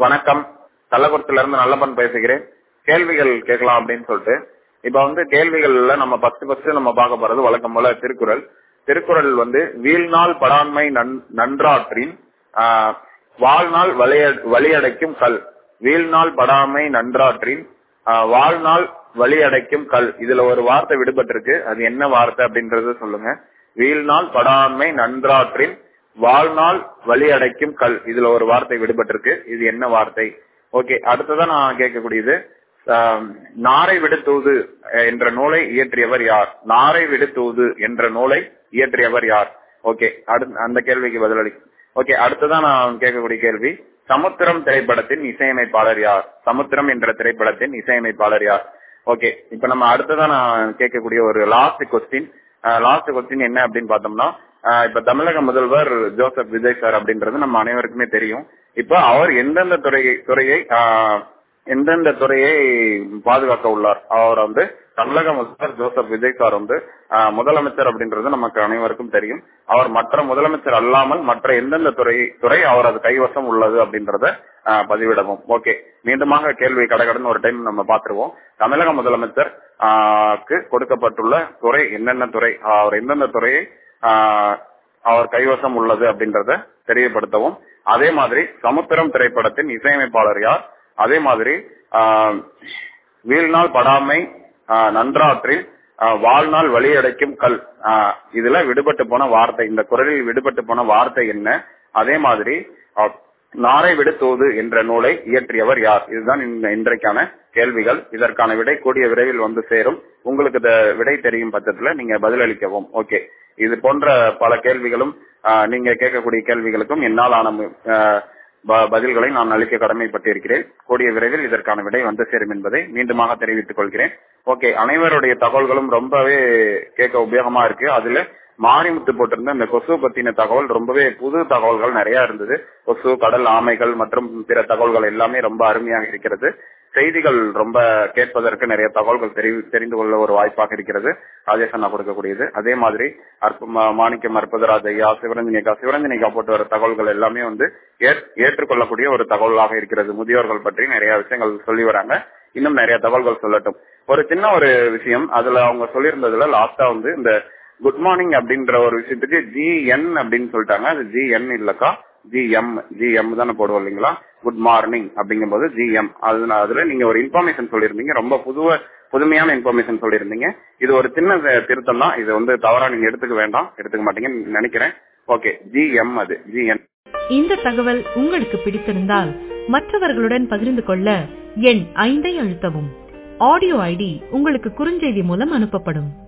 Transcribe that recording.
வணக்கம் கள்ளக்குறிச்சில இருந்து நல்லப்பன் பேசுகிறேன் கேள்விகள் கேட்கலாம் அப்படின்னு சொல்லிட்டு இப்ப வந்து கேள்விகள்ல நம்ம ஃபர்ஸ்ட் ஃபர்ஸ்ட் நம்ம பார்க்க போறது வழக்கம் போல திருக்குறள் திருக்குறள் வந்து வீழ்நாள் படாண்மை நன்- நன்றாற்றின் ஆஹ், வாழ்நாள் வலிய- வலியடைக்கும் கல் வீழ்நாள் படாமை நன்றாற்றின் ஆஹ், வாழ்நாள் வலியடைக்கும் கல் இதுல ஒரு வார்த்தை விடுபட்டிருக்கு அது என்ன வார்த்தை அப்படின்றத சொல்லுங்க வீழ்நாள் படாண்மை நன்றாற்றின் வாழ்நாள் வலியடைக்கும் கல் இதுல ஒரு வார்த்தை விடுபட்டிருக்கு இது என்ன வார்த்தை ஓகே அடுத்ததான் நான் கேட்கக்கூடியது ஆம், நாரை விடுத்தூது அஹ், என்ற நூலை இயற்றியவர் யார் நாரை விடுத்தூது என்ற நூலை இயற்றியவர் யார் ஓகே அடுத்த அந்த கேள்விக்கு பதிலளி ஓகே அடுத்ததான் நான் கேட்கக்கூடிய கேள்வி சமுத்திரம் திரைப்படத்தின் இசையமைப்பாளர் யார் சமுத்திரம் என்ற திரைப்படத்தின் இசையமைப்பாளர் யார் ஓகே இப்ப நம்ம அடுத்ததான் நான் கேட்கக்கூடிய ஒரு லாஸ்ட் கொஸ்டின் லாஸ்ட் கொஸ்டின் என்ன அப்படின்னு பார்த்தோம்னா ஆஹ் இப்ப தமிழக முதல்வர் ஜோசப் விஜய் சார் அப்படின்றது நம்ம அனைவருக்குமே தெரியும் இப்ப அவர் எந்தெந்த துறையை துறையை ஆஹ் எந்தெந்த துறையை பாதுகாக்க உள்ளார் அவர் வந்து தமிழக முதல்வர் ஜோசப் விஜய் சார் வந்து ஆஹ் முதலமைச்சர் அப்படின்றது நமக்கு அனைவருக்கும் தெரியும் அவர் மற்ற முதலமைச்சர் அல்லாமல் மற்ற எந்தெந்த துறை துறை அவரது கைவசம் உள்ளது அப்படின்றத ஆஹ் பதிவிடவும் ஓகே மீண்டுமாக கேள்வி கடகடன் ஒரு டைம் நம்ம பார்த்துருவோம் தமிழக முதலமைச்சர் ஆஹ் க்கு கொடுக்கப்பட்டுள்ள துறை என்னென்ன துறை அவர் எந்தெந்த துறையை ஆஹ் அவர் கைவசம் உள்ளது அப்படின்றத தெரியப்படுத்தவும் அதே மாதிரி சமுத்திரம் திரைப்படத்தின் இசையமைப்பாளர் யார் அதே மாதிரி ஆஹ், வீழ்நாள் படாமை ஆஹ், நன்றாற்றில் ஆஹ், வாழ்நாள் வழியடைக்கும் கல் ஆஹ், இதுல விடுபட்டு போன வார்த்தை இந்த குரலில் விடுபட்டு போன வார்த்தை என்ன அதே மாதிரி ஆஹ், நாரை விடுத்தோது என்ற நூலை இயற்றியவர் யார் இதுதான் இந்த இன்றைக்கான கேள்விகள் இதற்கான விடை கூடிய விரைவில் வந்து சேரும் உங்களுக்கு இந்த விடை தெரியும் பட்சத்துல நீங்க பதிலளிக்கவும் ஓகே இது போன்ற பல கேள்விகளும் ஆஹ், நீங்க கேட்கக்கூடிய கேள்விகளுக்கும் என்னால் ஆன மு- ஆஹ், ப- பதில்களை நான் அளிக்க கடமைப்பட்டிருக்கிறேன் கூடிய விரைவில் இதற்கான விடை வந்து சேரும் என்பதை மீண்டுமாக தெரிவித்துக் கொள்கிறேன் ஓகே அனைவருடைய தகவல்களும் ரொம்பவே கேட்க உபயோகமா இருக்கு அதுல மாரிமுத்து போட்டிருந்த இந்த கொசு பத்தின தகவல் ரொம்பவே புது தகவல்கள் நிறைய இருந்தது கொசு கடல் ஆமைகள் மற்றும் பிற தகவல்கள் எல்லாமே ரொம்ப அருமையாக இருக்கிறது செய்திகள் ரொம்ப கேட்பதற்கு நிறைய தகவல்கள் தெரி- தெரிந்து கொள்ள ஒரு வாய்ப்பாக இருக்கிறது ராஜேஷ் அண்ணா கொடுக்கக்கூடியது அதே மாதிரி அற்ப மா- மாணிக்கம் அற்புதராஜ் ஐயா சிவரஞ்சனிகா சிவரஞ்சனிகா போட்டு வர தகவல்கள் எல்லாமே வந்து ஏற்- ஏற்றுக்கொள்ளக்கூடிய ஒரு தகவலாக இருக்கிறது முதியோர்கள் பற்றி நிறைய விஷயங்கள் சொல்லி வராங்க இன்னும் நிறைய தகவல்கள் சொல்லட்டும் ஒரு சின்ன ஒரு விஷயம் அதுல அவங்க சொல்லியிருந்ததுல லாஸ்டா வந்து இந்த குட் மார்னிங் அப்படின்ற ஒரு விஷயத்துக்கு ஜிஎன் அப்படின்னு சொல்லிட்டாங்க அது ஜிஎன் இல்லக்கா ஜிஎம் ஜிஎம் தானே போடுவோம் இல்லைங்களா குட் மார்னிங் அப்படிங்கும்போது ஜிஎம் அது அதுல நீங்க ஒரு இன்ஃபர்மேஷன் சொல்லியிருந்தீங்க ரொம்ப புதுவ புதுமையான இன்ஃபர்மேஷன் சொல்லியிருந்தீங்க இது ஒரு சின்ன த- திருத்தம் தான் இது வந்து தவறா நீங்க எடுத்துக்க வேண்டாம் எடுத்துக்க மாட்டீங்கன்னு நினைக்கிறேன் ஓகே ஜிஎம் அது ஜிஎன் இந்த தகவல் உங்களுக்கு பிடித்திருந்தால் மற்றவர்களுடன் பகிர்ந்து கொள்ள எண் ஐந்தை அழுத்தவும் ஆடியோ ஐடி உங்களுக்கு குறுஞ்செய்தி மூலம் அனுப்பப்படும்